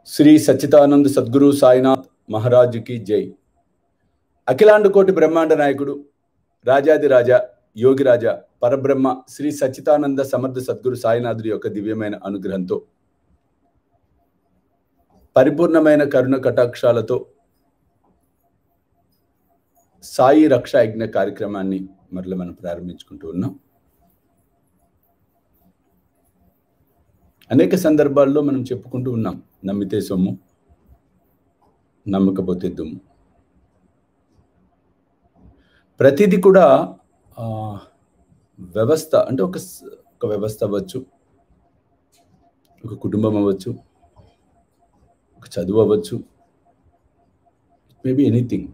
శ్రీ సచ్చిదానంద సద్గురు సాయినాథ్ మహారాజుకి జై అఖిలాండ కోటి బ్రహ్మాండ నాయకుడు రాజాది రాజా యోగిరాజ పరబ్రహ్మ శ్రీ సచ్చిదానంద సమర్థ సద్గురు సాయినాథుడి యొక్క దివ్యమైన అనుగ్రహంతో పరిపూర్ణమైన కరుణ కటాక్షాలతో సాయి రక్ష యజ్ఞ కార్యక్రమాన్ని మరల మనం ప్రారంభించుకుంటూ ఉన్నాం అనేక సందర్భాల్లో మనం చెప్పుకుంటూ ఉన్నాం నమ్మితే సొమ్ము నమ్మకపోతే దుమ్ము ప్రతిదీ కూడా ఆ, వ్యవస్థ అంటే ఒక స- ఒక వ్యవస్థ అవ్వచ్చు ఒక కుటుంబం అవ్వచ్చు ఒక చదువు అవ్వచ్చు మేబీ ఎనీథింగ్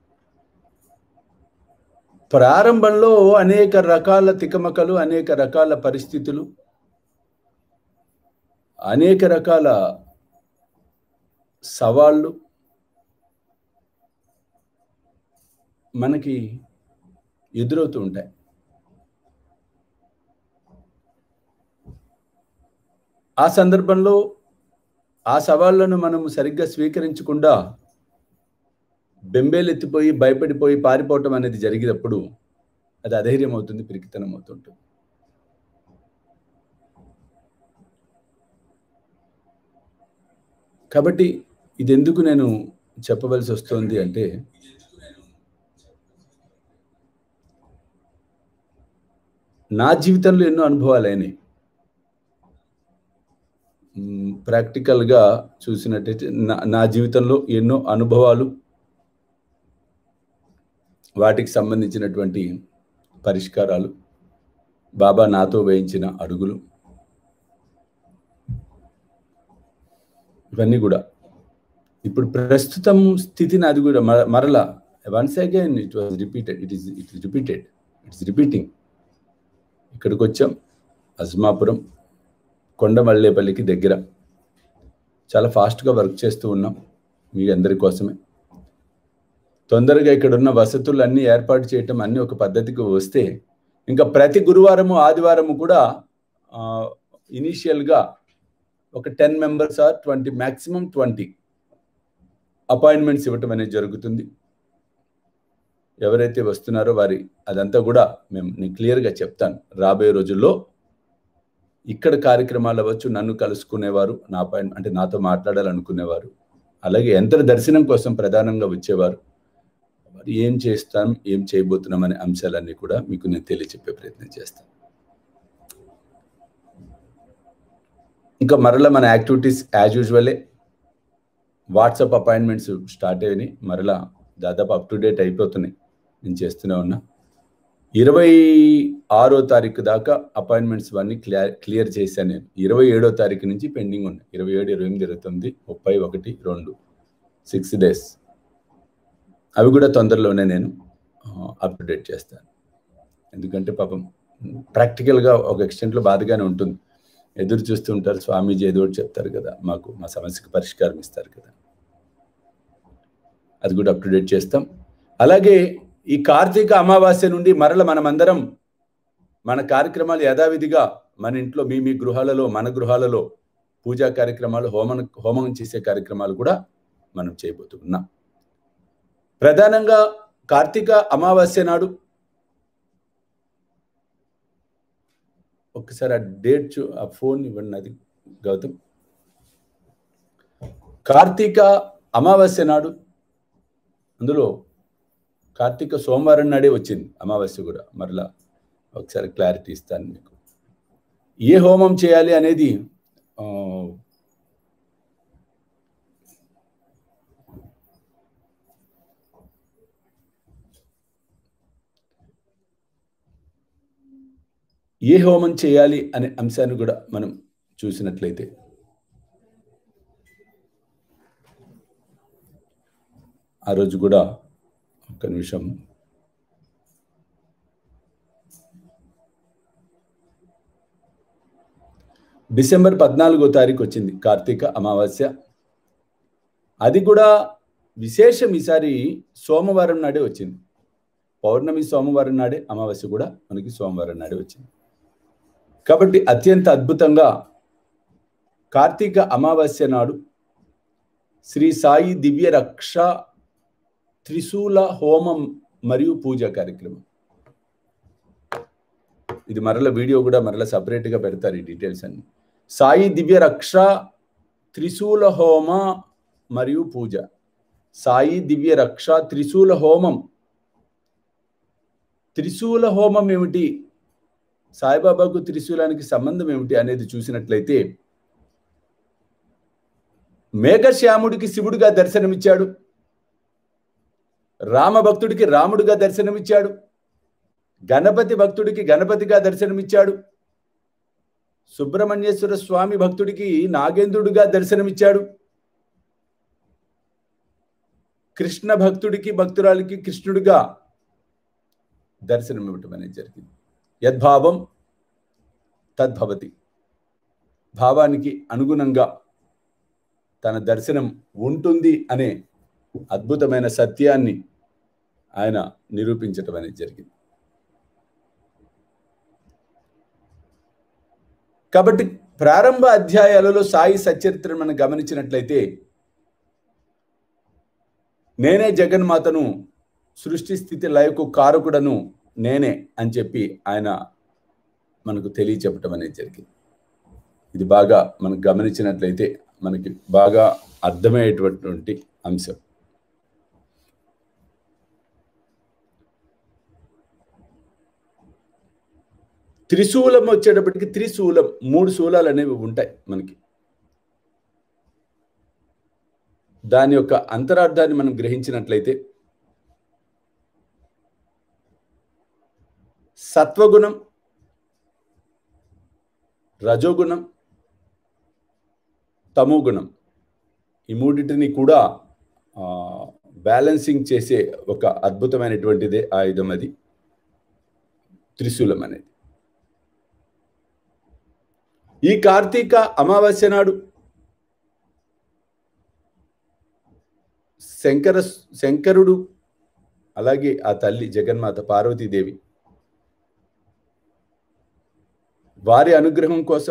ప్రారంభంలో అనేక రకాల తికమకలు అనేక రకాల పరిస్థితులు అనేక రకాల సవాళ్ళు మనకి ఎదురవుతూ ఉంటాయి ఆ సందర్భంలో ఆ సవాళ్లను మనం సరిగ్గా స్వీకరించకుండా బెంబేలెత్తిపోయి భయపడిపోయి పారిపోవటం అనేది జరిగినప్పుడు అది అధైర్యం అవుతుంది పిరికితనం అవుతుంటుంది కాబట్టి ఇది ఎందుకు నేను చెప్పవలసి వస్తుంది అంటే నా జీవితంలో ఎన్నో అనుభవాలు అయినాయి మ్, ప్రాక్టికల్గా చూసినట్టయితే నా నా జీవితంలో ఎన్నో అనుభవాలు వాటికి సంబంధించినటువంటి పరిష్కారాలు బాబా నాతో వేయించిన అడుగులు ఇవన్నీ కూడా ఇప్పుడు ప్రస్తుతం స్థితిని అది కూడా మర- మరలా once again it was repeated it is it is repeated it's repeating ఇక్కడికి వచ్చాం అజ్మాపురం కొండమల్లేపల్లికి దగ్గర చాలా ఫాస్ట్గా వర్క్ చేస్తూ ఉన్నాం మీ అందరి కోసమే తొందరగా ఇక్కడ ఉన్న వసతులు అన్నీ ఏర్పాటు చేయటం అన్నీ ఒక పద్ధతికి వస్తే ఇంకా ప్రతి గురువారము ఆదివారము కూడా ఇనీషియల్గా ఒక ten members or twenty maximum twenty appointments ఇవ్వటం అనేది జరుగుతుంది ఎవరైతే వస్తున్నారో వారి అదంతా కూడా మేము నేను క్లియర్గా చెప్తాను రాబోయే రోజుల్లో ఇక్కడ కార్యక్రమాలు అవ్వచ్చు నన్ను కలుసుకునేవారు నా అపాయింట్ అంటే నాతో మాట్లాడాలనుకునేవారు అలాగే యంత్ర దర్శనం కోసం ప్రధానంగా వచ్చేవారు మరి ఏం చేస్తాం ఏం చేయబోతున్నాం అనే అంశాలన్నీ కూడా మీకు నేను తెలియచెప్పే ప్రయత్నం చేస్తాను ఇంకా మరలా మన activities as usually WhatsApp appointments start అయినాయి మరలా దాదాపు అప్ టు డేట్ అయిపోతున్నాయి నేను చేస్తూనే ఉన్నా ఇరవై ఆరో తారీఖు దాకా అపాయింట్మెంట్స్ అన్ని క్లియర్ క్లియర్ చేశాను నేను ఇరవై ఏడో తారీఖు నుంచి పెండింగ్ ఉన్నాయి ఇరవై ఏడు ఇరవై ఎనిమిది ఇరవై తొమ్మిది ముప్పై ఒకటి రెండు సిక్స్ డేస్ అవి కూడా తొందరలోనే నేను అప్ టు డేట్ చేస్తాను ఎందుకంటే పాపం ప్రాక్టికల్గా ఒక ఎక్స్టెంట్లో బాధగానే ఉంటుంది ఎదురు చూస్తూ ఉంటారు స్వామీజీ ఏదో ఒకటి చెప్తారు కదా మాకు మా సమస్యకు పరిష్కారం ఇస్తారు కదా అది కూడా అప్ టు డేట్ చేస్తాం అలాగే ఈ కార్తీక అమావాస్య నుండి మరల మనమందరం మన కార్యక్రమాలు యథావిధిగా మన ఇంట్లో మీ మీ గృహాలలో మన గృహాలలో పూజా కార్యక్రమాలు హోమం హోమం చేసే కార్యక్రమాలు కూడా మనం చేయబోతున్నాం ప్రధానంగా కార్తీక అమావాస్య నాడు ఒకసారి ఆ డేట్ చూ ఆ ఫోన్ ఇవ్వండి అది గౌతమ్ కార్తీక అమావాస్య నాడు అందులో కార్తీక సోమవారం నాడే వచ్చింది అమావాస్య కూడా మరలా ఒకసారి క్లారిటీ ఇస్తాను మీకు ఏ హోమం చేయాలి అనేది ఆ, ఏ హోమం చేయాలి అనే అంశాన్ని కూడా మనం చూసినట్లయితే ఆ రోజు కూడా ఒక్క నిమిషం డిసెంబర్ పద్నాలుగో తారీఖు వచ్చింది కార్తీక అమావాస్య అది కూడా విశేషం ఈసారి సోమవారం నాడే వచ్చింది పౌర్ణమి సోమవారం నాడే అమావాస్య కూడా మనకి సోమవారం నాడే వచ్చింది కాబట్టి అత్యంత అద్భుతంగా కార్తీక అమావాస్య నాడు శ్రీ సాయి దివ్య రక్ష త్రిశూల హోమం మరియు పూజ కార్యక్రమం ఇది మరల వీడియో కూడా మరల సపరేట్గా పెడతారు ఈ డీటెయిల్స్ అన్ని సాయి దివ్య రక్ష త్రిశూల హోమ మరియు పూజ సాయి దివ్య రక్ష త్రిశూల హోమం త్రిశూల హోమం ఏమిటి సాయిబాబాకు త్రిశూలానికి సంబంధం ఏమిటి అనేది చూసినట్లయితే మేఘశ్యాముడికి శివుడిగా దర్శనమిచ్చాడు రామభక్తుడికి రాముడిగా దర్శనమిచ్చాడు గణపతి భక్తుడికి గణపతిగా దర్శనమిచ్చాడు సుబ్రహ్మణ్యేశ్వర స్వామి భక్తుడికి నాగేంద్రుడిగా దర్శనమిచ్చాడు కృష్ణ భక్తుడికి భక్తురాలికి కృష్ణుడిగా దర్శనం ఇవ్వటం అనేది జరిగింది యద్భావం తద్భవతి భావానికి అనుగుణంగా తన దర్శనం ఉంటుంది అనే అద్భుతమైన సత్యాన్ని ఆయన నిరూపించటం అనేది జరిగింది కాబట్టి ప్రారంభ అధ్యాయాలలో సాయి సచరిత్రను మనం గమనించినట్లయితే నేనే జగన్మాతను సృష్టి స్థితి లయకు కారకుడను నేనే అని చెప్పి ఆయన మనకు తెలియచెప్పటం అనేది జరిగింది ఇది బాగా మనం గమనించినట్లయితే మనకి బాగా అర్థమయ్యేటటువంటి అంశం త్రిశూలం వచ్చేటప్పటికి త్రిశూలం మూడు శూలాలు అనేవి ఉంటాయి మనకి దాని యొక్క అంతరార్థాన్ని మనం గ్రహించినట్లయితే సత్వగుణం రజోగుణం తమోగుణం ఈ మూడింటిని కూడా బ్యాలెన్సింగ్ చేసే ఒక అద్భుతమైనటువంటిదే ఆయుధం అది త్రిశూలం అనేది ఈ కార్తీక అమావాస్య నాడు శంకర శంకరుడు అలాగే ఆ తల్లి జగన్మాత పార్వతీదేవి వారి అనుగ్రహం కోసం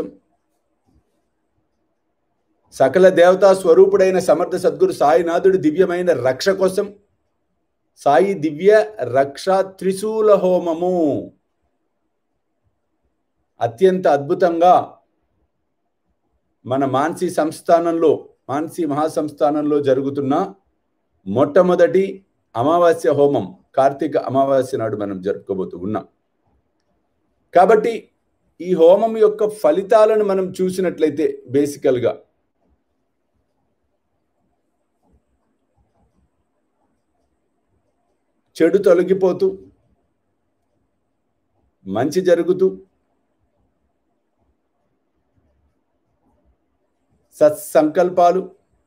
సకల దేవతా స్వరూపుడైన సమర్థ సద్గురు సాయినాథుడి దివ్యమైన రక్ష కోసం సాయి దివ్య రక్ష త్రిశూల హోమము అత్యంత అద్భుతంగా మన మాన్సీ సంస్థానంలో మాన్సీ మహాసంస్థానంలో జరుగుతున్న మొట్టమొదటి అమావాస్య హోమం కార్తీక అమావాస్య నాడు మనం జరుపుకోబోతూ ఉన్నాం కాబట్టి ఈ హోమం యొక్క ఫలితాలను మనం చూసినట్లయితే బేసికల్గా చెడు తొలగిపోతూ మంచి జరుగుతూ సత్సంకల్పాలు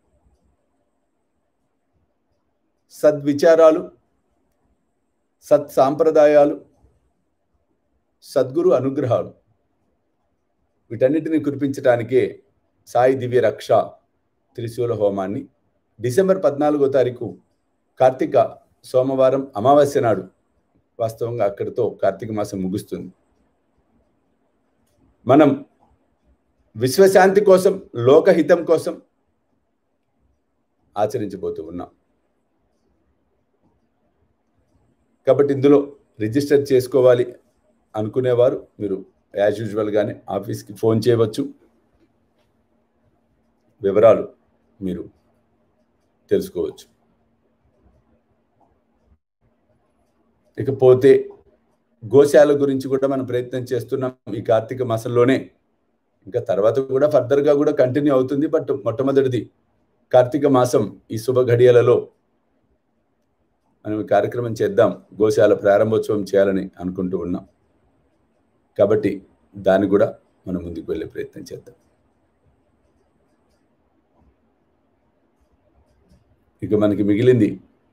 సద్విచారాలు సత్ సాంప్రదాయాలు సద్గురు అనుగ్రహాలు వీటన్నిటిని కురిపించడానికే సాయి దివ్య రక్ష త్రిశూల హోమాన్ని డిసెంబర్ పద్నాలుగో తారీఖు కార్తీక సోమవారం అమావాస్య నాడు వాస్తవంగా అక్కడితో కార్తీక మాసం ముగుస్తుంది మనం విశ్వశాంతి కోసం లోకహితం కోసం ఆచరించబోతూ ఉన్నాం కాబట్టి ఇందులో రిజిస్టర్ చేసుకోవాలి అనుకునేవారు మీరు యాజ్ యూజువల్గానే ఆఫీస్కి ఫోన్ చేయవచ్చు వివరాలు మీరు తెలుసుకోవచ్చు ఇకపోతే గోశాల గురించి కూడా మనం ప్రయత్నం చేస్తున్నాం ఈ కార్తీక మాసంలోనే ఇంకా తర్వాత కూడా ఫర్దర్గా కూడా కంటిన్యూ అవుతుంది బట్ మొట్టమొదటిది కార్తీక మాసం ఈ శుభ ఘడియలలో మనం ఈ కార్యక్రమం చేద్దాం గోశాల ప్రారంభోత్సవం చేయాలని అనుకుంటూ ఉన్నాం కాబట్టి దాన్ని కూడా మనం ముందుకు వెళ్ళే ప్రయత్నం చేద్దాం ఇక మనకి మిగిలింది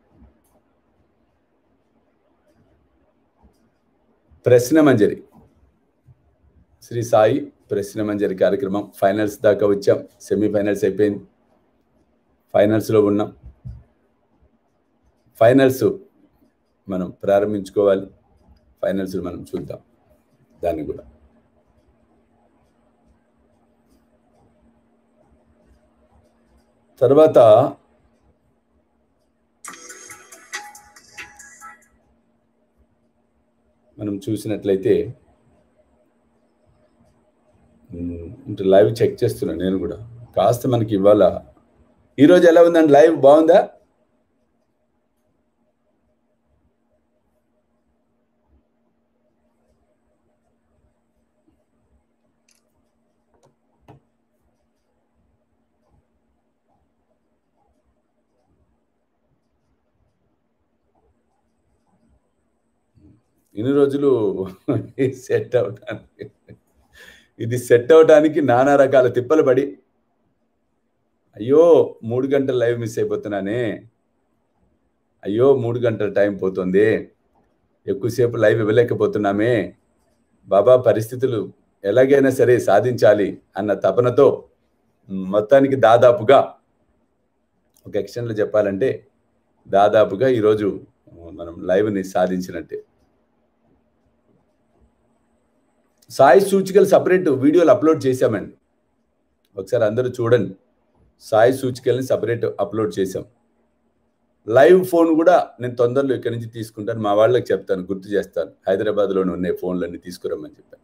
ప్రశ్న మంజరి శ్రీ సాయి ప్రశ్న మంజరి కార్యక్రమం ఫైనల్స్ దాకా వచ్చాం సెమీఫైనల్స్ అయిపోయింది ఫైనల్స్లో ఉన్నాం ఫైనల్స్ మనం ప్రారంభించుకోవాలి ఫైనల్స్ మనం చూద్దాం దాన్ని కూడా తర్వాత చూసినట్లయితే ఉమ్, అంటే లైవ్ చెక్ చేస్తున్నాను నేను కూడా కాస్త మనకి ఇవాళ ఈరోజు ఎలా ఉందండి లైవ్ బాగుందా ఇన్ని రోజులు సెట్ అవడానికి ఇది సెట్ అవడానికి నానా రకాల తిప్పలు పడి అయ్యో మూడు గంటల లైవ్ మిస్ అయిపోతున్నానే అయ్యో మూడు గంటల టైం పోతుంది ఎక్కువసేపు లైవ్ ఇవ్వలేకపోతున్నామే బాబా పరిస్థితులు ఎలాగైనా సరే సాధించాలి అన్న తపనతో మొత్తానికి దాదాపుగా ఒక ఎక్స్టెంట్లో చెప్పాలంటే దాదాపుగా ఈరోజు మనం లైవ్ని సాధించినట్టే సాయి సూచికలు సపరేట్ వీడియోలు అప్లోడ్ చేశామండి ఒకసారి అందరూ చూడండి సాయి సూచికల్ని సపరేట్ అప్లోడ్ చేశాం లైవ్ ఫోన్ కూడా నేను తొందరలో ఇక్కడి నుంచి తీసుకుంటాను మా వాళ్ళకి చెప్తాను గుర్తు చేస్తాను హైదరాబాద్లోనే ఉన్నాయి ఫోన్లన్నీ తీసుకురమ్మని చెప్పాను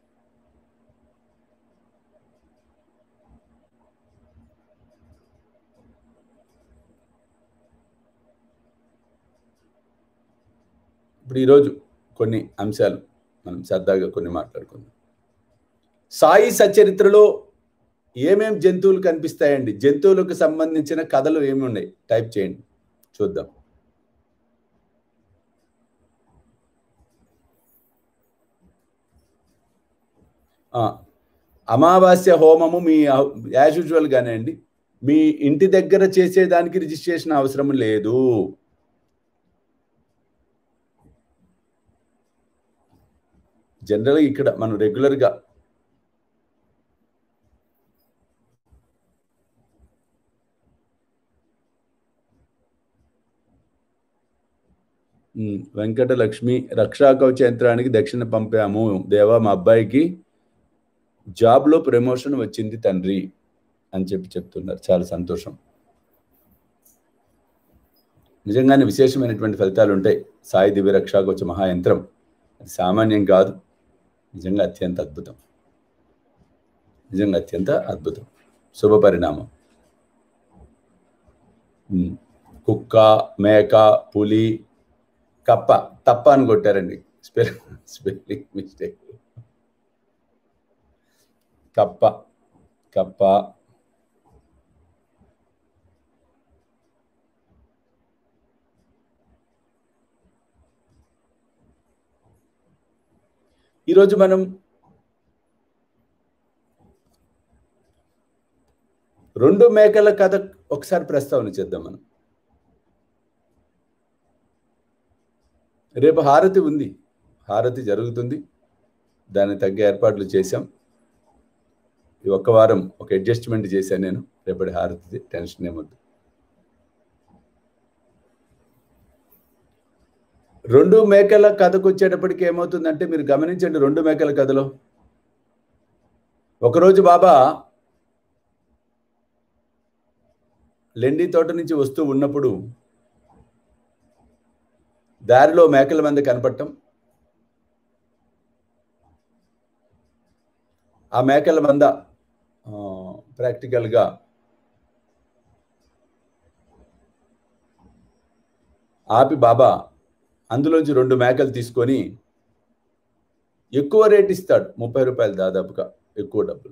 ఇప్పుడు ఈరోజు కొన్ని అంశాలు మనం సరదాగా కొన్ని మాట్లాడుకుందాం సాయి సచరిత్రలో ఏమేం జంతువులు కనిపిస్తాయండి జంతువులకు సంబంధించిన కథలు ఏమి ఉన్నాయి టైప్ చేయండి చూద్దాం ఆ, అమావాస్య హోమము మీ యాజ్ యూజువల్ గానే అండి మీ ఇంటి దగ్గర చేసేదానికి రిజిస్ట్రేషన్ అవసరం లేదు జనరల్గా ఇక్కడ మనం రెగ్యులర్గా ఉమ్, వెంకటలక్ష్మి రక్షా కవచ యంత్రానికి దక్షిణ పంపాము దేవా మా అబ్బాయికి జాబ్లో ప్రమోషన్ వచ్చింది తండ్రి అని చెప్పి చెప్తున్నారు చాలా సంతోషం నిజంగానే విశేషమైనటువంటి ఫలితాలు ఉంటాయి సాయి దివ్య రక్షా కవచ మహాయంత్రం అది సామాన్యం కాదు నిజంగా అత్యంత అద్భుతం నిజంగా అత్యంత అద్భుతం శుభ పరిణామం ఉమ్, కుక్క మేక పులి కప్ప తప్ప అని కొట్టారండి స్పెల్ స్పెల్లింగ్ మిస్టేక్ కప్ప కప్ప ఈరోజు మనం రెండు మేకల కథ ఒకసారి ప్రస్తావన చేద్దాం మనం రేపు హారతి ఉంది హారతి జరుగుతుంది దానికి తగ్గ ఏర్పాట్లు చేశాం ఈ ఒక్క వారం ఒక అడ్జస్ట్మెంట్ చేశాను నేను రేపటి హారతి టెన్షన్ ఏమొద్దు రెండు మేకల కథకు వచ్చేటప్పటికి ఏమవుతుందంటే మీరు గమనించండి రెండు మేకల కథలో ఒకరోజు బాబా లెండి తోట నుంచి వస్తూ ఉన్నప్పుడు దారిలో మేకల మంద కనపడటం ఆ మేకల మంద ప్రాక్టికల్గా ఆపి బాబా అందులోంచి రెండు మేకలు తీసుకొని ఎక్కువ రేట్ ఇస్తాడు ముప్పై రూపాయలు దాదాపుగా ఎక్కువ డబ్బులు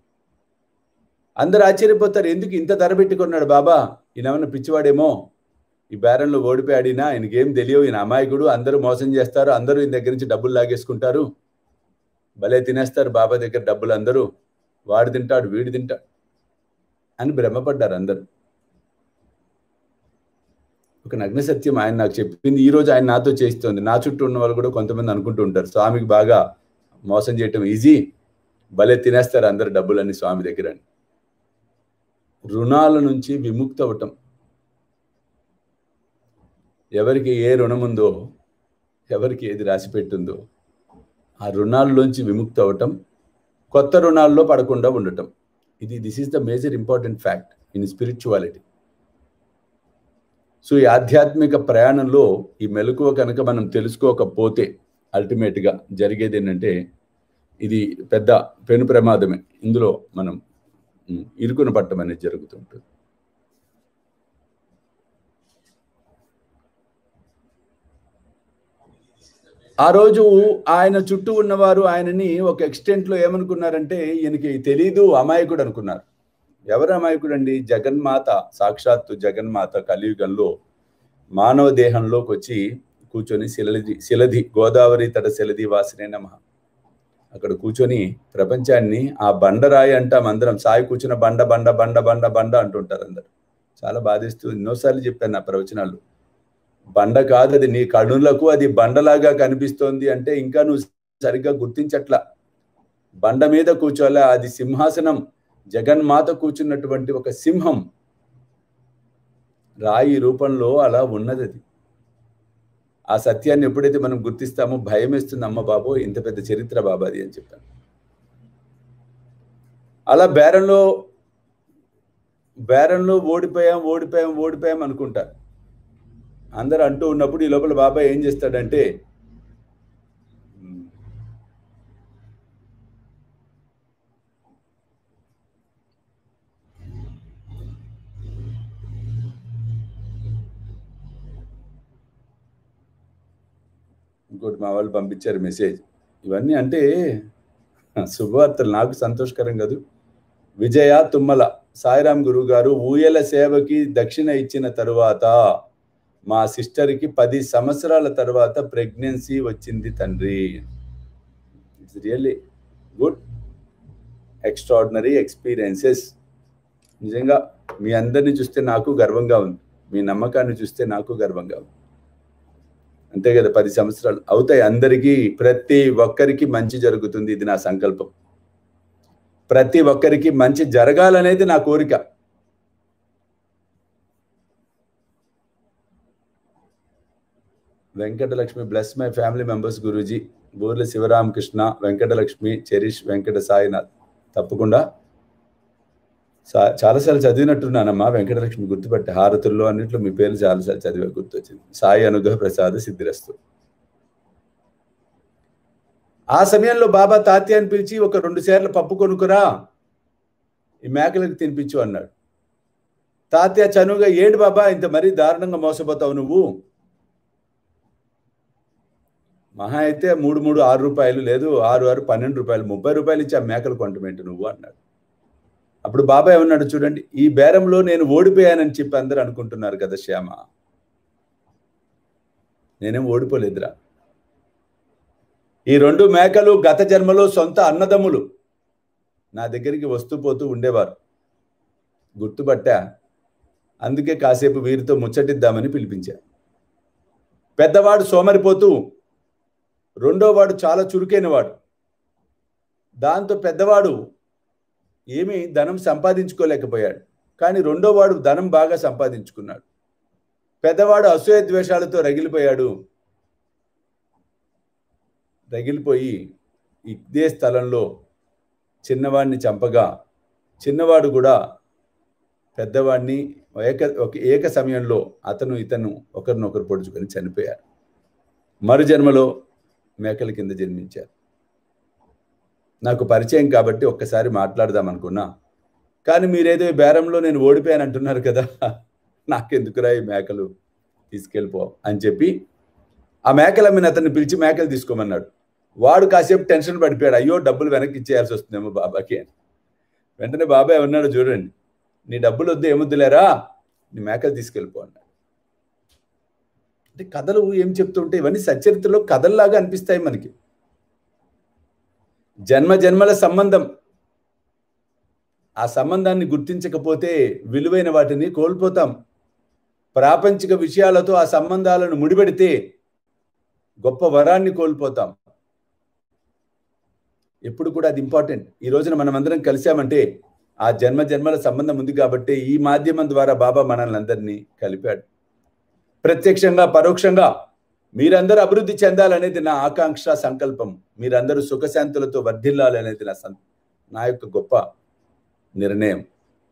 అందరు ఆశ్చర్యపోతారు ఎందుకు ఇంత ధర పెట్టుకున్నాడు బాబా ఈయన పిచ్చివాడేమో ఈ బేరంలో ఓడిపోయాడినా ఈయనకేం తెలియవు ఈయన అమాయకుడు అందరూ మోసం చేస్తారు అందరూ ఈయన దగ్గర నుంచి డబ్బులు లాగేసుకుంటారు భలే తినేస్తారు బాబా దగ్గర డబ్బులు అందరూ వాడు తింటాడు వీడు తింటాడు అని భ్రమపడ్డారు అందరూ ఒక నగ్న సత్యం ఆయన నాకు చెప్పింది ఈ రోజు ఆయన నాతో చేస్తుంది నా చుట్టూ ఉన్న వాళ్ళు కూడా కొంతమంది అనుకుంటూ ఉంటారు స్వామికి బాగా మోసం చేయటం ఈజీ భలే తినేస్తారు అందరు డబ్బులన్నీ స్వామి దగ్గర అని రుణాల నుంచి విముక్తి అవ్వటం ఎవరికి ఏ రుణం ఉందో ఎవరికి ఏది రాసి పెట్టిందో ఆ రుణాల్లోంచి విముక్తి అవ్వటం కొత్త రుణాల్లో పడకుండా ఉండటం ఇది this is the major important fact in spirituality so ఈ ఆధ్యాత్మిక ప్రయాణంలో ఈ మెలకువ కనుక మనం తెలుసుకోకపోతే అల్టిమేట్గా జరిగేది ఏంటంటే ఇది పెద్ద పెను ప్రమాదమే ఇందులో మనం ఉమ్, ఇరుకున పట్టడం అనేది జరుగుతుంటుంది ఆ రోజు ఆయన చుట్టూ ఉన్నవారు ఆయనని ఒక ఎక్స్టెంట్లో ఏమనుకున్నారంటే ఈయనకి తెలీదు అమాయకుడు అనుకున్నారు ఎవరు అమాయకుడు అండి జగన్మాత సాక్షాత్తు జగన్మాత కలియుగంలో మానవ దేహంలోకి వచ్చి కూర్చొని శిలది శిలది గోదావరి తట శిలది వాసినే నమ అక్కడ కూర్చొని ప్రపంచాన్ని ఆ బండరాయి అంటాం అందరం సాయి కూర్చున్న బండ బండ బండ బండ బండ అంటుంటారు అందరు చాలా బాధిస్తూ ఎన్నోసార్లు చెప్పాను నా ప్రవచనాలు బండ కాదు అది నీ కనులకు అది బండలాగా కనిపిస్తోంది అంటే ఇంకా నువ్వు సరిగ్గా గుర్తించట్లా బండ మీద కూర్చోలే అది సింహాసనం జగన్మాత కూర్చున్నటువంటి ఒక సింహం రాయి రూపంలో అలా ఉన్నది అది ఆ సత్యాన్ని ఎప్పుడైతే మనం గుర్తిస్తామో భయం వేస్తుంది అమ్మ బాబు ఇంత పెద్ద చరిత్ర బాబాది అని చెప్పాను అలా బేరంలో బేరంలో ఓడిపోయాం ఓడిపోయాం ఓడిపోయాం అనుకుంటారు అందరు అంటూ ఉన్నప్పుడు ఈ లోపల బాబాయ్ ఏం చేస్తాడంటే ఇంకోటి మా వాళ్ళు పంపించారు మెసేజ్ ఇవన్నీ అంటే శుభవార్తలు నాకు సంతోషకరం కాదు విజయ తుమ్మల సాయిరాం గురువు గారు ఊయల సేవకి దక్షిణ ఇచ్చిన తరువాత మా సిస్టర్కి పది సంవత్సరాల తర్వాత ప్రెగ్నెన్సీ వచ్చింది తండ్రి it's really good extraordinary experiences నిజంగా మీ అందరిని చూస్తే నాకు గర్వంగా ఉంది మీ నమ్మకాన్ని చూస్తే నాకు గర్వంగా ఉంది అంతే కదా పది సంవత్సరాలు అవుతాయి అందరికీ ప్రతి ఒక్కరికి మంచి జరుగుతుంది ఇది నా సంకల్పం ప్రతి ఒక్కరికి మంచి జరగాలనేది నా కోరిక Venkatalakshmi bless my family members Guruji Burla Sivaramakrishna Venkatalakshmi cherish Venkata Sainath తప్పకుండా సా- చాలాసార్లు చదివినట్టున్నానమ్మా వెంకటలక్ష్మి గుర్తుపట్టి హారతుల్లో అన్నింటిలో మీ పేర్లు చాలాసార్లు చదివే గుర్తొచ్చింది సాయి అనుగ్రహ ప్రసాద్ సిద్ధిరస్తు ఆ సమయంలో బాబా తాత్యాన్ని పిలిచి ఒక రెండు సేర్లు పప్పు కొనుక్కురా ఈ మేకలకు తినిపించు అన్నాడు తాత్య చనువుగా ఏడు బాబా ఇంత మరీ దారుణంగా మోసపోతావు నువ్వు మహా అయితే మూడు మూడు ఆరు రూపాయలు లేదు ఆరు ఆరు పన్నెండు రూపాయలు ముప్పై రూపాయలు ఇచ్చి ఆ మేకలు కొంటమేంటి నువ్వు అన్నాడు అప్పుడు బాబాయ్ ఏమన్నాడు చూడండి ఈ బేరంలో నేను ఓడిపోయానని చెప్పి అందరూ అనుకుంటున్నారు కదా శ్యామ నేనేం ఓడిపోలేదురా ఈ రెండు మేకలు గత జన్మలో సొంత అన్నదమ్ములు నా దగ్గరికి వస్తూ పోతూ ఉండేవారు గుర్తుపట్టా అందుకే కాసేపు వీరితో ముచ్చటిద్దామని పిలిపించా పెద్దవాడు సోమరిపోతూ రెండోవాడు చాలా చురుకైనవాడు దాంతో పెద్దవాడు ఏమీ ధనం సంపాదించుకోలేకపోయాడు కానీ రెండోవాడు ధనం బాగా సంపాదించుకున్నాడు పెద్దవాడు అసూయ ద్వేషాలతో రగిలిపోయాడు రగిలిపోయి ఇదే స్థలంలో చిన్నవాడిని చంపగా చిన్నవాడు కూడా పెద్దవాడిని ఏక ఒక ఏక సమయంలో అతను ఇతను ఒకరినొకరు పొడుచుకొని చనిపోయారు మరు జన్మలో మేకల కింద జన్మించారు నాకు పరిచయం కాబట్టి ఒక్కసారి మాట్లాడదాం అనుకున్నా కానీ మీరేదో ఈ బేరంలో నేను ఓడిపోయాను అంటున్నారు కదా నాకెందుకురా ఈ మేకలు తీసుకెళ్ళిపో అని చెప్పి ఆ మేకల మీద అతన్ని పిలిచి మేకలు తీసుకోమన్నాడు వాడు కాసేపు టెన్షన్ పడిపోయాడు అయ్యో డబ్బులు వెనక్కి ఇచ్చేయాల్సి వస్తుందేమో బాబాకి అని వెంటనే బాబాయ్ ఉన్నాడు చూడండి నీ డబ్బులు వద్దు ఏమొద్దులేరా నీ మేకలు తీసుకెళ్ళిపో అన్నాడు అంటే కథలు ఏం చెప్తుంటే ఇవన్నీ సచరిత్రలో కథల్లాగా అనిపిస్తాయి మనకి జన్మ జన్మల సంబంధం ఆ సంబంధాన్ని గుర్తించకపోతే విలువైన వాటిని కోల్పోతాం ప్రాపంచిక విషయాలతో ఆ సంబంధాలను ముడిపెడితే గొప్ప వరాన్ని కోల్పోతాం ఎప్పుడు కూడా అది ఇంపార్టెంట్ ఈ రోజున మనం అందరం కలిసామంటే ఆ జన్మ జన్మల సంబంధం ఉంది కాబట్టి ఈ మాధ్యమం ద్వారా బాబా మనల్ని అందరినీ కలిపాడు ప్రత్యక్షంగా పరోక్షంగా మీరందరూ అభివృద్ధి చెందాలనేది నా ఆకాంక్ష సంకల్పం మీరందరూ సుఖశాంతులతో వర్ధిల్లాలనేది నా సం నా యొక్క గొప్ప నిర్ణయం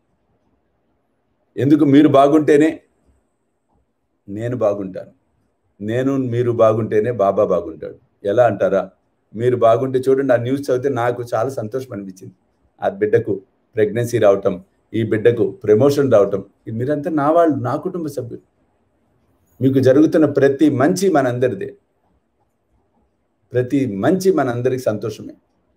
ఎందుకు మీరు బాగుంటేనే నేను బాగుంటాను నేను మీరు బాగుంటేనే బాబా బాగుంటాడు ఎలా అంటారా మీరు బాగుంటే చూడండి ఆ న్యూస్ చదివితే నాకు చాలా సంతోషం అనిపించింది ఆ బిడ్డకు ప్రెగ్నెన్సీ రావటం ఈ బిడ్డకు ప్రమోషన్ రావటం ఇది మీరంతా నా వాళ్ళు నా కుటుంబ సభ్యులు మీకు జరుగుతున్న ప్రతి మంచి మనందరిదే ప్రతి మంచి మనందరికి సంతోషమే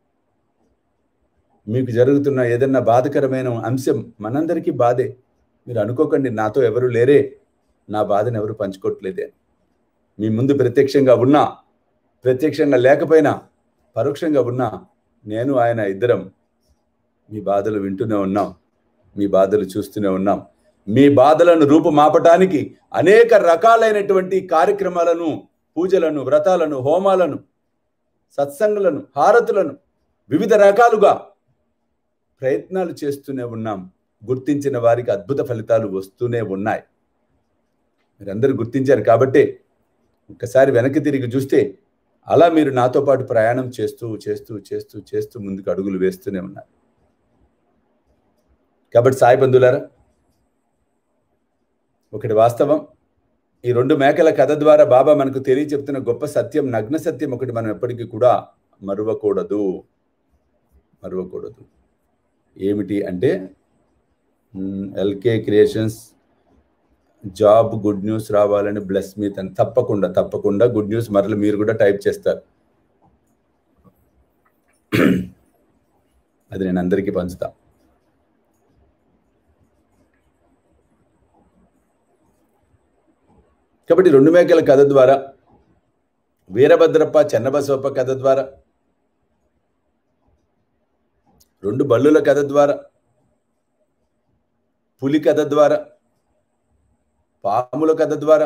మీకు జరుగుతున్న ఏదన్నా బాధకరమైన అంశం మనందరికీ బాధే మీరు అనుకోకండి నాతో ఎవరు లేరే నా బాధను ఎవరు పంచుకోవట్లేదే మీ ముందు ప్రత్యక్షంగా ఉన్నా ప్రత్యక్షంగా లేకపోయినా పరోక్షంగా ఉన్నా నేను ఆయన ఇద్దరం మీ బాధలు వింటూనే ఉన్నాం మీ బాధలు చూస్తూనే ఉన్నాం మీ బాధలను రూపుమాపటానికి అనేక రకాలైనటువంటి కార్యక్రమాలను పూజలను వ్రతాలను హోమాలను సత్సంగులను హారతులను వివిధ రకాలుగా ప్రయత్నాలు చేస్తూనే ఉన్నాం గుర్తించిన వారికి అద్భుత ఫలితాలు వస్తూనే ఉన్నాయి మీరందరూ గుర్తించారు కాబట్టే ఒకసారి వెనక్కి తిరిగి చూస్తే అలా మీరు నాతో పాటు ప్రయాణం చేస్తూ చేస్తూ చేస్తూ చేస్తూ ముందుకు అడుగులు వేస్తూనే ఉన్నారు కాబట్టి సాయి బంధువులారా ఒకటి వాస్తవం ఈ రెండు మేకల కథ ద్వారా బాబా మనకు తెలియచెప్తున్న గొప్ప సత్యం నగ్న సత్యం ఒకటి మనం ఎప్పటికీ కూడా మరువకూడదు మరువకూడదు ఏమిటి అంటే LK creations job good news రావాలని బ్లెస్ మీ అని తప్పకుండా తప్పకుండా గుడ్ న్యూస్ మరల మీరు కూడా టైప్ చేస్తారు అది నేను అందరికీ పంచుతా కాబట్టి రెండు మేకల కథ ద్వారా వీరభద్రప్ప చెన్నబసవప్ప కథ ద్వారా రెండు బల్లుల కథ ద్వారా పులి కథ ద్వారా పాముల కథ ద్వారా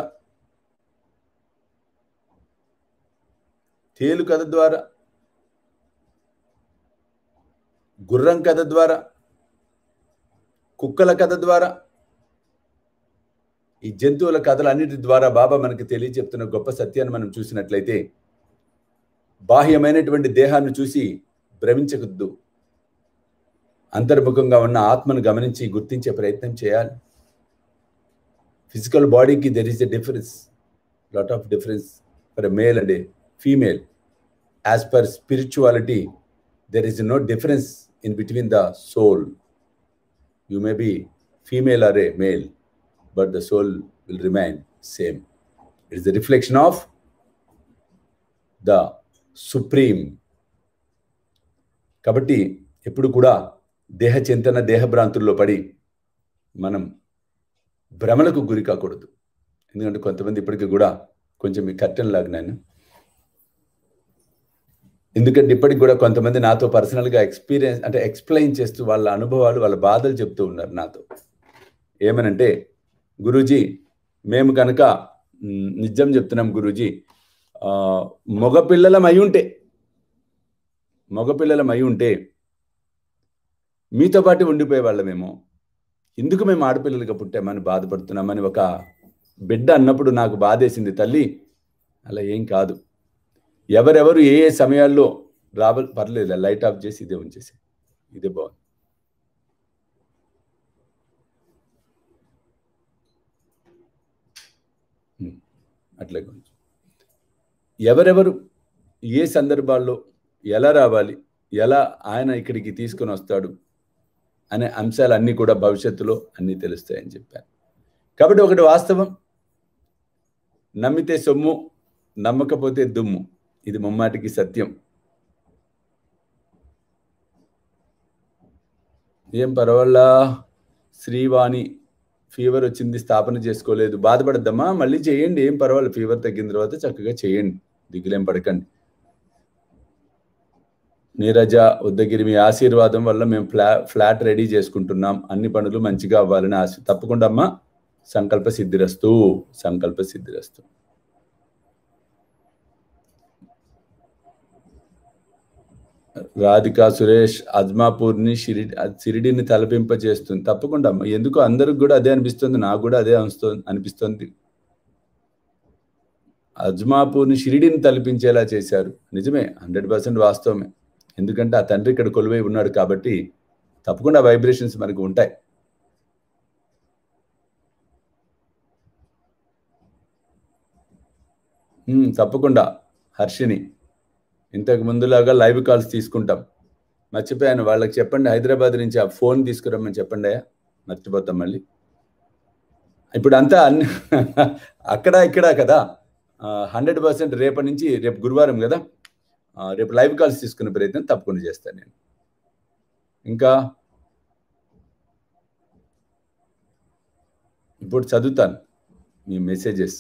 తేలు కథ ద్వారా గుర్రం కథ ద్వారా కుక్కల కథ ద్వారా ఈ జంతువుల కథలన్నిటి ద్వారా బాబా మనకి తెలియచెప్తున్న గొప్ప సత్యాన్ని మనం చూసినట్లయితే బాహ్యమైనటువంటి దేహాన్ని చూసి భ్రమించకూడదు అంతర్ముఖంగా ఉన్న ఆత్మను గమనించి గుర్తించే ప్రయత్నం చేయాలి ఫిజికల్ బాడీకి there is a difference lot of difference for a male and a female as per spirituality there is no difference in between the soul you may be female or a male but the soul will remain same. It is the reflection of the supreme. కాబట్టి ఎప్పుడు కూడా దేహ చింతన దేహభ్రాంతుల్లో పడి మనం భ్రమలకు గురి కాకూడదు ఎందుకంటే కొంతమంది ఇప్పటికీ కూడా కొంచెం ఈ కర్టెన్ లాగినాను ఎందుకంటే ఇప్పటికి కూడా కొంతమంది నాతో పర్సనల్గా ఎక్స్పీరియన్స్ అంటే ఎక్స్ప్లెయిన్ చేస్తూ వాళ్ళ అనుభవాలు వాళ్ళ బాధలు చెప్తూ ఉన్నారు నాతో ఏమనంటే గురూజీ మేము కనుక నిజం చెప్తున్నాం గురూజీ మగపిల్లలం అయి ఉంటే మగపిల్లలం అయి ఉంటే మీతో పాటు ఉండిపోయే వాళ్ళమేమో ఎందుకు మేము ఆడపిల్లలుగా పుట్టామని బాధపడుతున్నామని ఒక బిడ్డ అన్నప్పుడు నాకు బాధేసింది తల్లి అలా ఏం కాదు ఎవరెవరు ఏ ఏ సమయాల్లో రావ పర్లేదు లైట్ ఆఫ్ చేసి ఇదే ఉంచేసి ఇదే బాగుంది అట్లాగే కొంచెం ఎవరెవరు ఏ సందర్భాల్లో ఎలా రావాలి ఎలా ఆయన ఇక్కడికి తీసుకొని వస్తాడు అనే అంశాలు అన్నీ కూడా భవిష్యత్తులో అన్నీ తెలుస్తాయని చెప్పాను కాబట్టి ఒకటి వాస్తవం నమ్మితే సొమ్ము నమ్మకపోతే దుమ్ము ఇది ముమ్మాటికి సత్యం ఏం పర్వాలా శ్రీవాణి ఫీవర్ వచ్చింది స్థాపన చేసుకోలేదు బాధపడద్దమ్మా మళ్ళీ చేయండి ఏం పర్వాలేదు ఫీవర్ తగ్గిన తర్వాత చక్కగా చేయండి దిగులేం పడకండి నీరజ ఉద్దగిరి మీ ఆశీర్వాదం వల్ల మేము ఫ్లా ఫ్లాట్ రెడీ చేసుకుంటున్నాం అన్ని పనులు మంచిగా అవ్వాలని ఆశ తప్పకుండా అమ్మా సంకల్ప సిద్ధిరస్తు సంకల్ప సిద్ధిరస్తు రాధిక సురేష్ అజ్మాపూర్ని షిరిడి సిరిడిని తలపింప చేస్తుంది తప్పకుండా ఎందుకు అందరికి కూడా అదే అనిపిస్తుంది నాకు కూడా అదే అనిపిస్తుంది అనిపిస్తుంది అజ్మాపూర్ని షిరిడిని తలపించేలా చేశారు నిజమే హండ్రెడ్ పర్సెంట్ వాస్తవమే ఎందుకంటే ఆ తండ్రి ఇక్కడ కొలువై ఉన్నాడు కాబట్టి తప్పకుండా వైబ్రేషన్స్ మనకు ఉంటాయి తప్పకుండా హర్షిని ఇంతకు ముందులాగా లైవ్ కాల్స్ తీసుకుంటాం మర్చిపోయాను వాళ్ళకి చెప్పండి హైదరాబాద్ నుంచి ఆ ఫోన్ తీసుకురమ్మని చెప్పండి అయ్యా మర్చిపోతాం మళ్ళీ ఇప్పుడు అంతా అన్ని అక్కడ ఇక్కడ కదా హండ్రెడ్ పర్సెంట్ రేపటి నుంచి రేపు గురువారం కదా ఆ, రేపు లైవ్ కాల్స్ తీసుకునే ప్రయత్నం తప్పకుండా చేస్తాను నేను ఇంకా ఇప్పుడు చదువుతాను మీ మెసేజెస్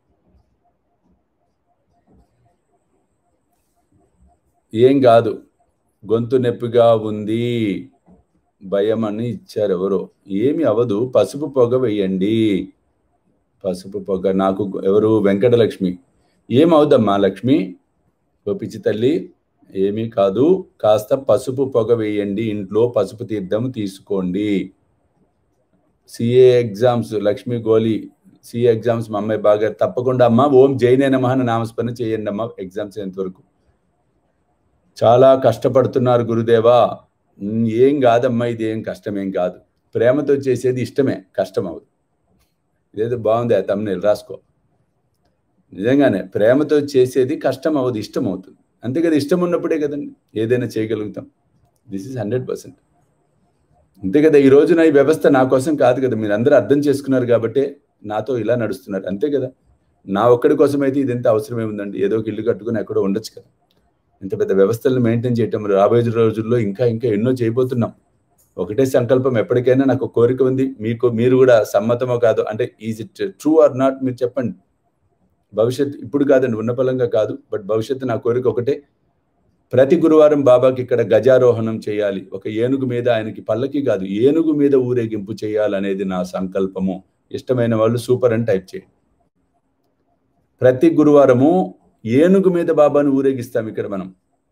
ఏం కాదు గొంతు నొప్పిగా ఉంది భయం అని ఇచ్చారు ఎవరో ఏమి అవ్వదు పసుపు పొగ వేయండి పసుపు పొగ నాకు ఎవరు వెంకటలక్ష్మి ఏమవుదమ్మా లక్ష్మి గోపిచి తల్లి ఏమీ కాదు కాస్త పసుపు పొగ వేయండి ఇంట్లో పసుపు తీర్థం తీసుకోండి సిఏ ఎగ్జామ్స్ లక్ష్మి గోలి సిఏ ఎగ్జామ్స్ మా అమ్మాయి బాగా తప్పకుండా అమ్మ ఓం జైనే నమః అని నామస్మరణ చేయండి అమ్మ ఎగ్జామ్స్ ఎంతవరకు చాలా కష్టపడుతున్నారు గురుదేవా ఉమ్, ఏం కాదమ్మా ఇది ఏం కష్టమేం కాదు ప్రేమతో చేసేది ఇష్టమే కష్టం అవ్వదు ఇదేదో బాగుంది ఆ తమ్ముని రాసుకో నిజంగానే ప్రేమతో చేసేది కష్టం అవ్వదు ఇష్టం అవుతుంది అంతే కదా ఇష్టం ఉన్నప్పుడే కదండి ఏదైనా చేయగలుగుతాం దిస్ ఇస్ హండ్రెడ్ పర్సెంట్ అంతే కదా ఈ రోజున ఈ వ్యవస్థ నా కోసం కాదు కదా మీరు అందరూ అర్థం చేసుకున్నారు కాబట్టి నాతో ఇలా నడుస్తున్నారు అంతే కదా నా ఒక్కడి కోసం అయితే ఇది ఎంత అవసరమే ఉందండి ఏదో ఒక ఇల్లు కట్టుకుని ఎక్కడో ఉండొచ్చు కదా ఇంత పెద్ద వ్యవస్థలను మెయింటైన్ చేయటం రాబోయే రోజుల్లో ఇంకా ఇంకా ఎన్నో చేయబోతున్నాం ఒకటే సంకల్పం ఎప్పటికైనా నాకు ఒక కోరిక ఉంది మీకు మీరు కూడా సమ్మతమో కాదు అంటే is it true or not మీరు చెప్పండి భవిష్యత్ ఇప్పుడు కాదండి ఉన్నపలంగా కాదు బట్ భవిష్యత్తు నా కోరిక ఒకటే ప్రతి గురువారం బాబాకి ఇక్కడ గజారోహణం చేయాలి ఒక ఏనుగు మీద ఆయనకి పల్లకి కాదు ఏనుగు మీద ఊరేగింపు చేయాలనేది నా సంకల్పము ఇష్టమైన వాళ్ళు సూపర్ అని టైప్ చేయండి ప్రతి గురువారము ఏనుగు మీద బాబాను ఊరేగిస్తాం ఇక్కడ మనం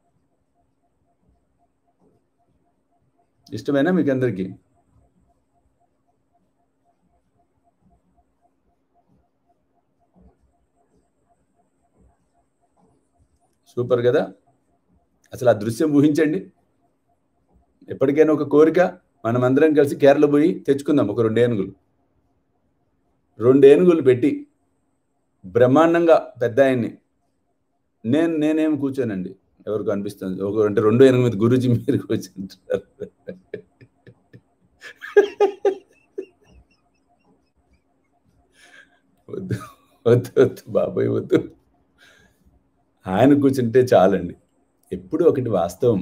ఇష్టమేనా మీకు అందరికీ సూపర్ కదా అసలు ఆ దృశ్యం ఊహించండి ఎప్పటికైనా ఒక కోరిక మనం అందరం కలిసి కేరళ పోయి తెచ్చుకుందాం ఒక రెండు ఏనుగులు రెండు ఏనుగులు పెట్టి బ్రహ్మాండంగా పెద్ద ఆయన్ని నేను నేనేం కూర్చోనండి ఎవరికి అనిపిస్తుంది ఒక అంటే రెండు ఏనుగు మీద గురుజీ మీరు కూర్చుంటారు వద్దు వద్దు వద్దు బాబాయ్ వద్దు ఆయన కూర్చుంటే చాలండి ఎప్పుడు ఒకటి వాస్తవం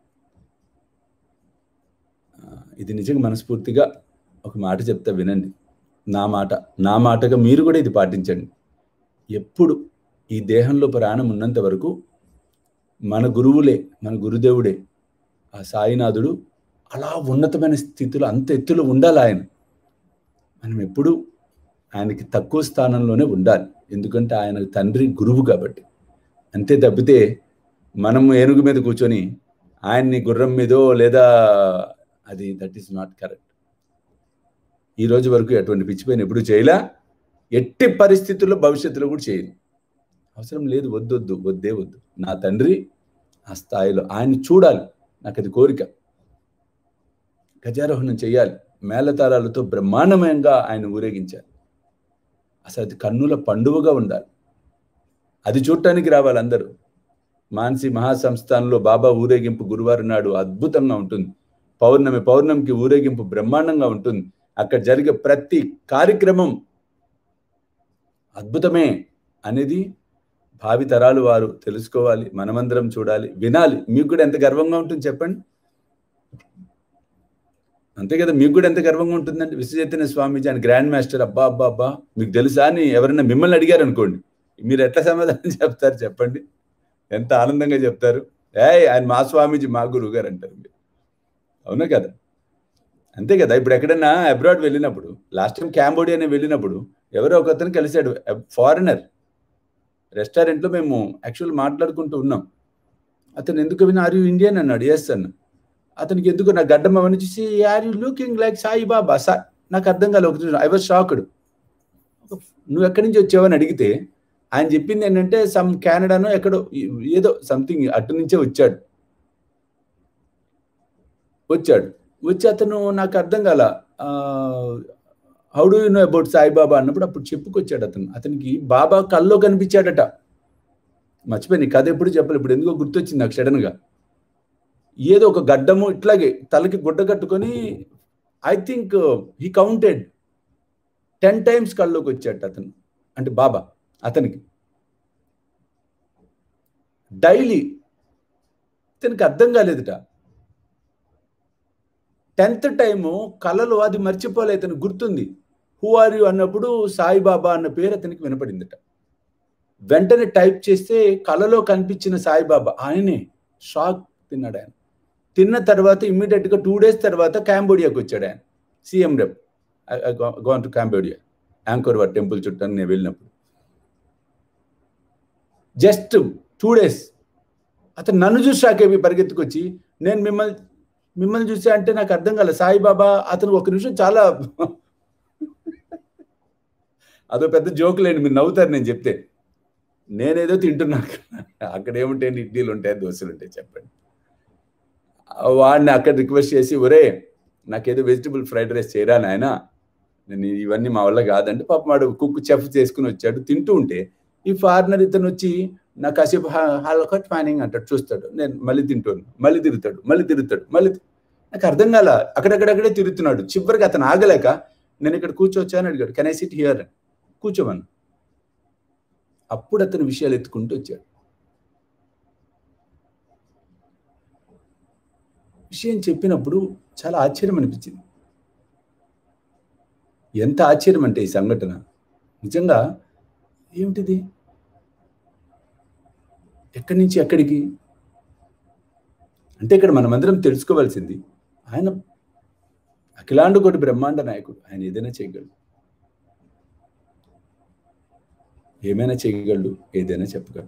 ఆ, ఇది నిజంగా మనస్ఫూర్తిగా ఒక మాట చెప్తా వినండి నా మాట నా మాటగా మీరు కూడా ఇది పాటించండి ఎప్పుడు ఈ దేహంలో ప్రాణం ఉన్నంత వరకు మన గురువులే మన గురుదేవుడే ఆ సాయినాథుడు అలా ఉన్నతమైన స్థితిలో అంత ఎత్తులో ఉండాలి ఆయన మనం ఎప్పుడు ఆయనకి తక్కువ స్థానంలోనే ఉండాలి ఎందుకంటే ఆయన తండ్రి గురువు కాబట్టి అంతే తప్పితే మనం ఏనుగు మీద కూర్చొని ఆయన్ని గుర్రం మీదో లేదా అది దట్ ఈస్ నాట్ కరెక్ట్ ఈ రోజు వరకు అటువంటి పిచ్చి పైన ఎప్పుడు చేయలే ఎట్టి పరిస్థితుల్లో భవిష్యత్తులో కూడా చేయను అవసరం లేదు వద్దొద్దు వద్దే వద్దు నా తండ్రి ఆ స్థాయిలో ఆయన్ని చూడాలి నాకు అది కోరిక గజారోహణం చేయాలి మేళతాళాలతో బ్రహ్మాండమయంగా ఆయన ఊరేగించాలి అసలు అది కన్నుల పండువగా ఉండాలి అది చూడటానికి రావాలి అందరూ మాన్సి మహాసంస్థానంలో బాబా ఊరేగింపు గురువారం నాడు అద్భుతంగా ఉంటుంది పౌర్ణమి పౌర్ణమికి ఊరేగింపు బ్రహ్మాండంగా ఉంటుంది అక్కడ జరిగే ప్రతి కార్యక్రమం అద్భుతమే అనేది భావి తరాలు వారు తెలుసుకోవాలి మనమందరం చూడాలి వినాలి మీకు కూడా ఎంత గర్వంగా ఉంటుంది చెప్పండి అంతే కదా మీకు కూడా ఎంత గర్వంగా ఉంటుందండి విశ్వచైతన్య స్వామీజీ ఆయన గ్రాండ్ మాస్టర్ అబ్బా అబ్బా అబ్బా మీకు తెలుసా అని ఎవరైనా మిమ్మల్ని అడిగారు అనుకోండి మీరు ఎట్లా సమాధానం చెప్తారు చెప్పండి ఎంత ఆనందంగా చెప్తారు ఏ ఆయన మా స్వామీజీ మా గురువు గారు అంటారు మీరు అవునా కదా అంతే కదా ఇప్పుడు ఎక్కడన్నా అబ్రాడ్ వెళ్ళినప్పుడు లాస్ట్ టైం క్యాంబోడియా వెళ్ళినప్పుడు ఎవరో ఒక అతను కలిశాడు ఫారినర్ రెస్టారెంట్లో మేము యాక్చువల్ మాట్లాడుకుంటూ ఉన్నాం అతను ఎందుకు విన్నా ఆర్ యూ ఇండియన్ అన్నాడు ఎస్ అన్న అతనికి ఎందుకు నా గడ్డం అవన్నీ చూసి are you looking like Saibaba సా నాకు అర్థం కాలేదు ఒక ఐ వాజ్ షాక్డ్ నువ్వు ఎక్కడి నుంచి వచ్చావని అడిగితే ఆయన చెప్పింది ఏంటంటే సమ్ కెనడానో ఎక్కడో ఏదో సంథింగ్ అటు నుంచే వచ్చాడు వచ్చాడు వచ్చి అతను నాకు అర్థం కాల how do you know about Saibaba అన్నప్పుడు అప్పుడు చెప్పుకొచ్చాడు అతను అతనికి బాబా కల్లో కనిపించాడట మర్చిపోయి కథ ఎప్పుడు చెప్పాలి ఇప్పుడు ఎందుకో గుర్తొచ్చింది నాకు సడన్గా ఏదో ఒక గడ్డము ఇట్లాగే తలకి గుడ్డ కట్టుకొని I think he counted ten times కళ్ళలోకి వచ్చాట అతను అంటే బాబా అతనికి డైలీ ఇతనికి అర్థం కాలేదుట టెన్త్ టైము కళలో అది మర్చిపోలే అతను గుర్తుంది హూ ఆర్ యు అన్నప్పుడు సాయిబాబా అన్న పేరు అతనికి వినపడిందిట వెంటనే టైప్ చేస్తే కళలో కనిపించిన సాయిబాబా ఆయనే షాక్ తిన్నాడు ఆయన తిన్న తర్వాత ఇమ్మీడియట్గా టూ డేస్ తర్వాత కాంబోడియాకి వచ్చాడు ఆయన Siem Reap gone to Cambodia Angkor Wat temple చుట్టూ నేను వెళ్ళినప్పుడు జస్ట్ టూ డేస్ అతను నన్ను చూసి షాక్ అయిపోయి పరిగెత్తుకొచ్చి నేను మిమ్మల్ని మిమ్మల్ని చూసా అంటే నాకు అర్థం కాలే సాయిబాబా అతను ఒక నిమిషం చాలా అదో పెద్ద జోక్ లేండి మీరు నవ్వుతారు నేను చెప్తే నేనేదో తింటున్నా అక్కడ ఏముంటాయి ఇడ్లీలు ఉంటాయి దోశలు ఉంటాయి చెప్పండి వాడిని అక్కడ రిక్వెస్ట్ చేసి ఒరే నాకేదో వెజిటబుల్ ఫ్రైడ్ రైస్ చేయరా నాయన నేను ఇవన్నీ మా వల్ల కాదంటే పాప వాడు కుక్ చెఫ్ చేసుకుని వచ్చాడు తింటూ ఉంటే ఈ ఫారినర్ ఇతను వచ్చి నాకు కాసేపు హాలకట్ ఫ్యానింగ్ అంటాడు చూస్తాడు నేను మళ్ళీ తింటాను మళ్ళీ తిరుగుతాడు మళ్ళీ తిరుగుతాడు మళ్ళీ నాకు అర్థం కాల అక్కడక్కడక్కడే తిరుగుతున్నాడు చివరికి అతను ఆగలేక నేను ఇక్కడ కూర్చోవచ్చా అని అడిగాడు కెన్ ఐ సిట్ హియర్ కూర్చోమను అప్పుడు అతను విషయాలు ఎత్తుకుంటూ వచ్చాడు విషయం చెప్పినప్పుడు చాలా ఆశ్చర్యం అనిపించింది ఎంత ఆశ్చర్యం అంటే ఈ సంఘటన నిజంగా ఏమిటిది ఎక్కడి నుంచి ఎక్కడికి అంటే ఇక్కడ మనమందరం తెలుసుకోవాల్సింది ఆయన అఖిలాండ కోటి బ్రహ్మాండ నాయకుడు ఆయన ఏదైనా చేయగలడు ఏమైనా చేయగలడు ఏదైనా చెప్పగలడు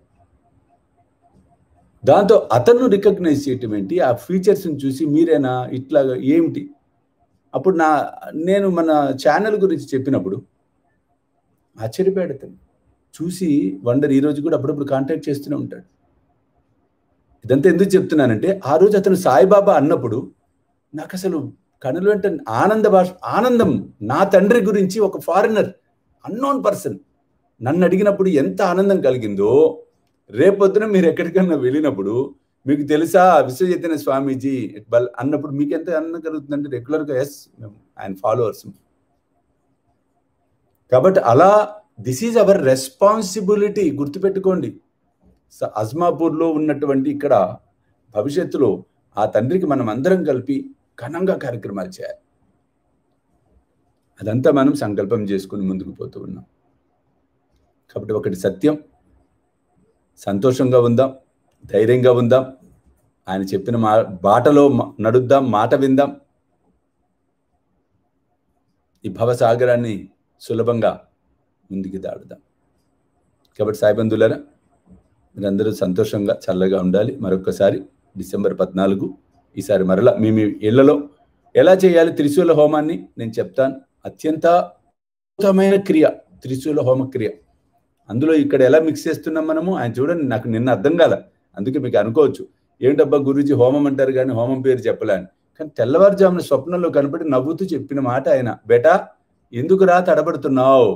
దాంతో అతను రికగ్నైజ్ చేయటం ఏంటి ఆ ఫీచర్స్ని చూసి మీరేనా ఇట్లాగా ఏమిటి అప్పుడు నా నేను మన ఛానల్ గురించి చెప్పినప్పుడు ఆశ్చర్యపోయాడు అతను చూసి వండర్ ఈ రోజు కూడా అప్పుడప్పుడు కాంటాక్ట్ చేస్తూనే ఉంటాడు ఇదంతా ఎందుకు చెప్తున్నానంటే ఆ రోజు అతను సాయిబాబా అన్నప్పుడు నాకు అసలు కనులు వెంట ఆనంద భాష ఆనందం నా తండ్రి గురించి ఒక ఫారినర్ అన్నోన్ పర్సన్ నన్ను అడిగినప్పుడు ఎంత ఆనందం కలిగిందో రేపొద్దున మీరు ఎక్కడికైనా వెళ్ళినప్పుడు మీకు తెలుసా విశ్వచైతన్య స్వామీజీ బల్ అన్నప్పుడు మీకు ఎంత ఆనందం కలుగుతుందంటే రెగ్యులర్గా ఎస్ మేము ఆయన ఫాలోవర్స్ కాబట్టి అలా దిస్ ఈజ్ అవర్ రెస్పాన్సిబిలిటీ గుర్తుపెట్టుకోండి అజ్మాపూర్లో ఉన్నటువంటి ఇక్కడ భవిష్యత్తులో ఆ తండ్రికి మనం అందరం కలిపి ఘనంగా కార్యక్రమాలు చేయాలి అదంతా మనం సంకల్పం చేసుకుని ముందుకు పోతూ ఉన్నాం కాబట్టి ఒకటి సత్యం సంతోషంగా ఉందాం ధైర్యంగా ఉందాం ఆయన చెప్పిన మా బాటలో నడుద్దాం మాట విందాం ఈ భవసాగరాన్ని సులభంగా ముందుకు దాడుదాం కాబట్టి సాయిబంధులరా మీరందరూ సంతోషంగా చల్లగా ఉండాలి మరొకసారి డిసెంబర్ పద్నాలుగు ఈసారి మరలా మీ మీ ఇళ్లలో ఎలా చేయాలి త్రిశూల హోమాన్ని నేను చెప్తాను అత్యంత అద్భుతమైన క్రియ త్రిశూల హోమ క్రియ అందులో ఇక్కడ ఎలా మిక్స్ చేస్తున్నాం మనము ఆయన చూడండి నాకు నిన్న అర్థం కాల అందుకే మీకు అనుకోవచ్చు ఏంటబ్బా గురూజీ హోమం అంటారు కానీ హోమం పేరు చెప్పలేని కానీ తెల్లవారుజామున స్వప్నంలో కనపడి నవ్వుతూ చెప్పిన మాట ఆయన బేటా ఎందుకురా తడబడుతున్నావు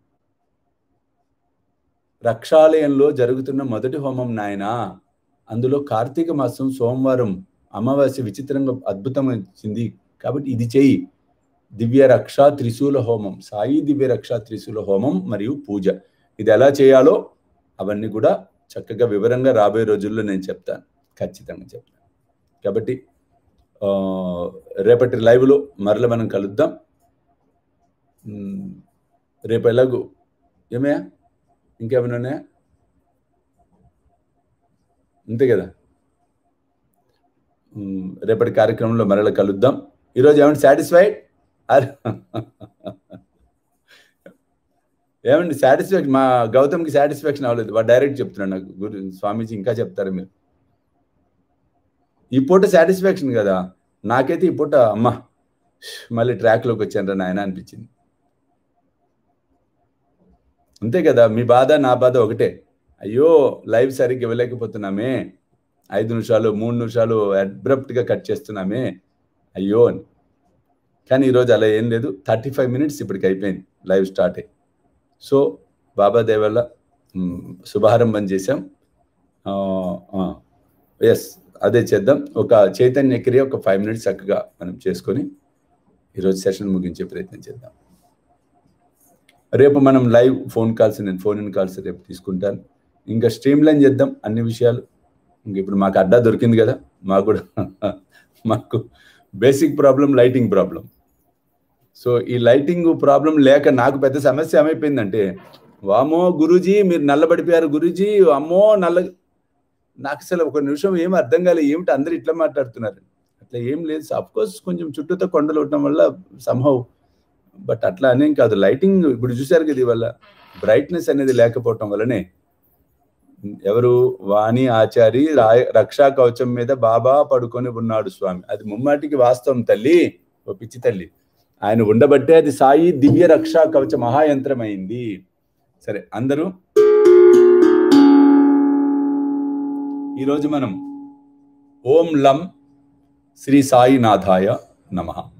రక్షాలయంలో జరుగుతున్న మొదటి హోమం నాయన అందులో కార్తీక మాసం సోమవారం అమావాస్య విచిత్రంగా అద్భుతం వచ్చింది కాబట్టి ఇది చేయి దివ్య రక్ష త్రిశూల హోమం సాయి దివ్య రక్ష త్రిశూల హోమం మరియు పూజ ఇది ఎలా చేయాలో అవన్నీ కూడా చక్కగా వివరంగా రాబోయే రోజుల్లో నేను చెప్తాను ఖచ్చితంగా చెప్తాను కాబట్టి రేపటి లైవ్లో మరల మనం కలుద్దాం రేపు ఎలాగో ఏమయ్యా ఇంకేమైనా ఉన్నాయా అంతే కదా రేపటి కార్యక్రమంలో మరల కలుద్దాం ఈరోజు ఏమంటే సాటిస్ఫైడ్ ఏమండి సాటిస్ఫాక్షన్ మా గౌతమ్కి సాటిస్ఫాక్షన్ అవ్వలేదు వాడు డైరెక్ట్ చెప్తున్నాడు నాకు గురు స్వామీజీ ఇంకా చెప్తారు మీరు ఈ పూట సాటిస్ఫాక్షన్ కదా నాకైతే ఈ పూట అమ్మా మళ్ళీ ట్రాక్లోకి వచ్చాను నాయన అనిపించింది అంతే కదా మీ బాధ నా బాధ ఒకటే అయ్యో లైవ్ సరిగ్గా ఇవ్వలేకపోతున్నామే ఐదు నిమిషాలు మూడు నిమిషాలు అబ్రప్ట్గా కట్ చేస్తున్నామే అయ్యో అని కానీ ఈరోజు అలా ఏం లేదు థర్టీ ఫైవ్ మినిట్స్ ఇప్పటికి అయిపోయింది లైవ్ స్టార్ట్ అయ్యి సో బాబా దేవల్ల మ్, శుభారంభం చేశాం ఎస్ అదే చేద్దాం ఒక చైతన్య క్రియ ఒక ఫైవ్ మినిట్స్ చక్కగా మనం చేసుకొని ఈరోజు సెషన్ ముగించే ప్రయత్నం చేద్దాం రేపు మనం లైవ్ ఫోన్ కాల్స్ నేను ఫోన్ ఇన్ కాల్స్ రేపు తీసుకుంటాను ఇంకా స్ట్రీమ్ లైన్ చేద్దాం అన్ని విషయాలు ఇంక ఇప్పుడు మాకు అడ్డా దొరికింది కదా మాకు కూడా మాకు basic problem lighting problem so ఈ లైటింగ్ ప్రాబ్లం లేక నాకు పెద్ద సమస్య ఏమైపోయిందంటే వామో గురూజీ మీరు నల్లబడిపోయారు గురూజీ అమ్మో నల్ల నాకు అసలు ఒక నిమిషం ఏం అర్థం కాలేదు ఏమిటి అందరు ఇట్లా మాట్లాడుతున్నారు అట్లా ఏం లేదు అఫ్ కోర్స్ కొంచెం చుట్టూతో కొండలు ఉండటం వల్ల సంహవ్ బట్ అట్లా అనేం కాదు లైటింగ్ ఇప్పుడు చూశారు కదా ఇవల్ల బ్రైట్నెస్ అనేది లేకపోవటం వల్లనే ఎవరు వాణి ఆచారి రాయ రక్షా కవచం మీద బాబా పడుకొని ఉన్నాడు స్వామి అది ముమ్మాటికి వాస్తవం తల్లి ఓ పిచ్చి తల్లి ఆయన ఉండబట్టే అది సాయి దివ్య రక్షా కవచ మహాయంత్రం అయింది సరే అందరూ ఈరోజు మనం ఓం లం శ్రీ సాయినాథాయ నమః